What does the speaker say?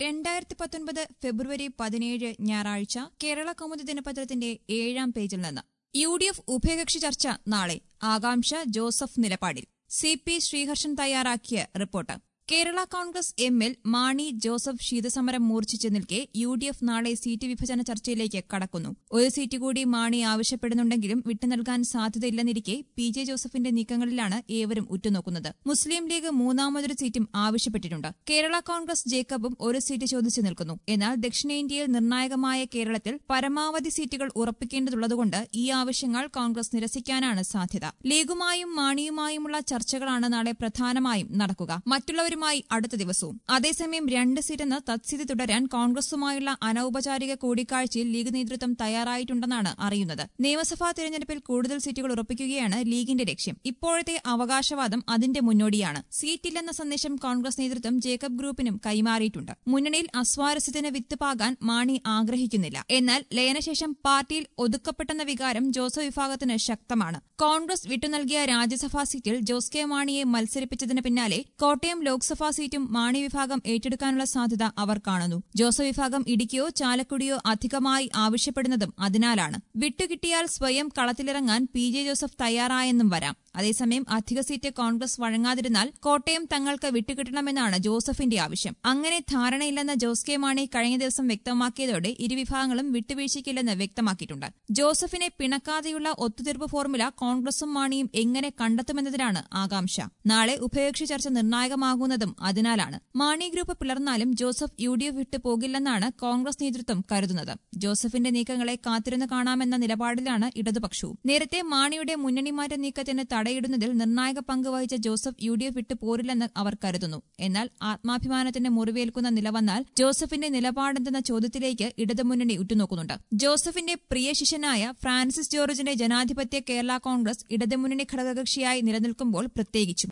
രണ്ടായിരത്തി പത്തൊൻപത് ഫെബ്രുവരി പതിനേഴ് ഞായറാഴ്ച കേരള കൗമുദി ദിനപത്രത്തിന്റെ ഏഴാം പേജിൽ നിന്ന് യു ഡി എഫ് ഉഭയകക്ഷി ചർച്ച നാളെ ആകാംക്ഷ ജോസഫ് നിലപാടിൽ സി പി ശ്രീഹർഷൻ തയ്യാറാക്കിയ റിപ്പോർട്ട് കേരള കോൺഗ്രസ് എമ്മിൽ മാണി ജോസഫ് ശീതസമരം മൂർച്ഛിച്ചു നിൽക്കെ യു ഡി എഫ് നാളെ സീറ്റ് വിഭജന ചർച്ചയിലേക്ക് കടക്കുന്നു ഒരു സീറ്റ് കൂടി മാണി ആവശ്യപ്പെടുന്നുണ്ടെങ്കിലും വിട്ടുനൽകാൻ സാധ്യതയില്ലെന്നിരിക്കെ പി ജെ ജോസഫിന്റെ നീക്കങ്ങളിലാണ് ഏവരും ഉറ്റുനോക്കുന്നത് മുസ്ലിം ലീഗ് മൂന്നാമതൊരു സീറ്റും ആവശ്യപ്പെട്ടിട്ടുണ്ട് കേരള കോൺഗ്രസ് ജേക്കബും ഒരു സീറ്റ് ചോദിച്ചു നിൽക്കുന്നു എന്നാൽ ദക്ഷിണേന്ത്യയിൽ നിർണായകമായ കേരളത്തിൽ പരമാവധി സീറ്റുകൾ ഉറപ്പിക്കേണ്ടതുള്ളതുകൊണ്ട് ഈ ആവശ്യങ്ങൾ കോൺഗ്രസ് നിരസിക്കാനാണ് സാധ്യത ലീഗുമായും മാണിയുമായുമുള്ള ചർച്ചകളാണ് നാളെ പ്രധാനമായും നടക്കുക മറ്റുള്ളവരുമായി അടുത്ത ദിവസവും അതേസമയം രണ്ട് സീറ്റെന്ന് തത്സ്ഥിതി തുടരാൻ കോൺഗ്രസുമായുള്ള അനൌപചാരിക കൂടിക്കാഴ്ചയിൽ ലീഗ് നേതൃത്വം തയ്യാറായിട്ടുണ്ടെന്നാണ് അറിയുന്നത് നിയമസഭാ തെരഞ്ഞെടുപ്പിൽ കൂടുതൽ സീറ്റുകൾ ഉറപ്പിക്കുകയാണ് ലീഗിന്റെ ലക്ഷ്യം ഇപ്പോഴത്തെ അവകാശവാദം അതിന്റെ മുന്നോടിയാണ് സീറ്റില്ലെന്ന സന്ദേശം കോൺഗ്രസ് നേതൃത്വം ജേക്കബ് ഗ്രൂപ്പിനും കൈമാറിയിട്ടുണ്ട് മുന്നണിയിൽ അസ്വാരസ്യത്തിന് വിത്ത് പാകാൻ മാണി ആഗ്രഹിക്കുന്നില്ല എന്നാൽ ലയനശേഷം പാർട്ടിയിൽ ഒതുക്കപ്പെട്ടെന്ന വികാരം ജോസഫ് വിഭാഗത്തിന് ശക്തമാണ് കോൺഗ്രസ് വിട്ടുനൽകിയ രാജ്യസഭാ സീറ്റിൽ ജോസ് കെ മാണിയെ മത്സരിപ്പിച്ചതിന് പിന്നാലെ കോട്ടയം ലോക്സഭാ സീറ്റും മാണി വിഭാഗം ഏറ്റെടുക്കാനുള്ള സാധ്യത അവർ കാണുന്നു ജോസഫ് വിഭാഗം ഇടുക്കിയോ ചാലക്കുടിയോ അധികമായി ആവശ്യപ്പെടുന്നതും അതിനാലാണ് വിട്ടുകിട്ടിയാൽ സ്വയം കളത്തിലിറങ്ങാൻ പി ജെ ജോസഫ് തയ്യാറായെന്നും വരാം അതേസമയം അധിക സീറ്റ് കോൺഗ്രസ് വഴങ്ങാതിരുന്നാൽ കോട്ടയം തങ്ങൾക്ക് വിട്ടുകിട്ടണമെന്നാണ് ജോസഫിന്റെ ആവശ്യം അങ്ങനെ ധാരണയില്ലെന്ന് ജോസ് കെ മാണി കഴിഞ്ഞ ദിവസം വ്യക്തമാക്കിയതോടെ ഇരുവിഭാഗങ്ങളും വിട്ടുവീഴ്ചയ്ക്കില്ലെന്ന് വ്യക്തമാക്കിയിട്ടുണ്ട് ജോസഫിനെ പിണക്കാതെയുള്ള ഒത്തുതീർപ്പ് ഫോർമുല കോൺഗ്രസും മാണിയും എങ്ങനെ കണ്ടെത്തുമെന്നതിനാണ് ആകാംക്ഷ നാളെ ഉഭയകക്ഷി ചർച്ച നിർണായകമാകുന്നതും അതിനാലാണ് മാണി ഗ്രൂപ്പ് പിളർന്നാലും ജോസഫ് യു ഡി എഫ് വിട്ടു പോകില്ലെന്നാണ് കോൺഗ്രസ് നേതൃത്വം കരുതുന്നത് ജോസഫിന്റെ നീക്കങ്ങളെ കാത്തിരുന്ന് കാണാമെന്ന നിലപാടിലാണ് ഇടതുപക്ഷവും നേരത്തെ മാണിയുടെ മുന്നണിമാറ്റ നീക്കത്തിന് തടയിടുന്നതിൽ നിർണായക പങ്ക് വഹിച്ച ജോസഫ് യു ഡി എഫ് വിട്ടു പോരില്ലെന്ന് അവർ കരുതുന്നു എന്നാൽ ആത്മാഭിമാനത്തിന് മുറിവേൽക്കുന്ന നില വന്നാൽ ജോസഫിന്റെ നിലപാടെന്തെന്ന ചോദ്യത്തിലേക്ക് ഇടതുമുന്നണി ഉറ്റുനോക്കുന്നുണ്ട് ജോസഫിന്റെ പ്രിയ ശിഷ്യനായ ഫ്രാൻസിസ് ജോർജിന്റെ ജനാധിപത്യ കേരള കോൺഗ്രസ് ഇടതുമുന്നണി ഘടകകക്ഷിയായി നിലനിൽക്കുമ്പോൾ പ്രത്യേകിച്ചും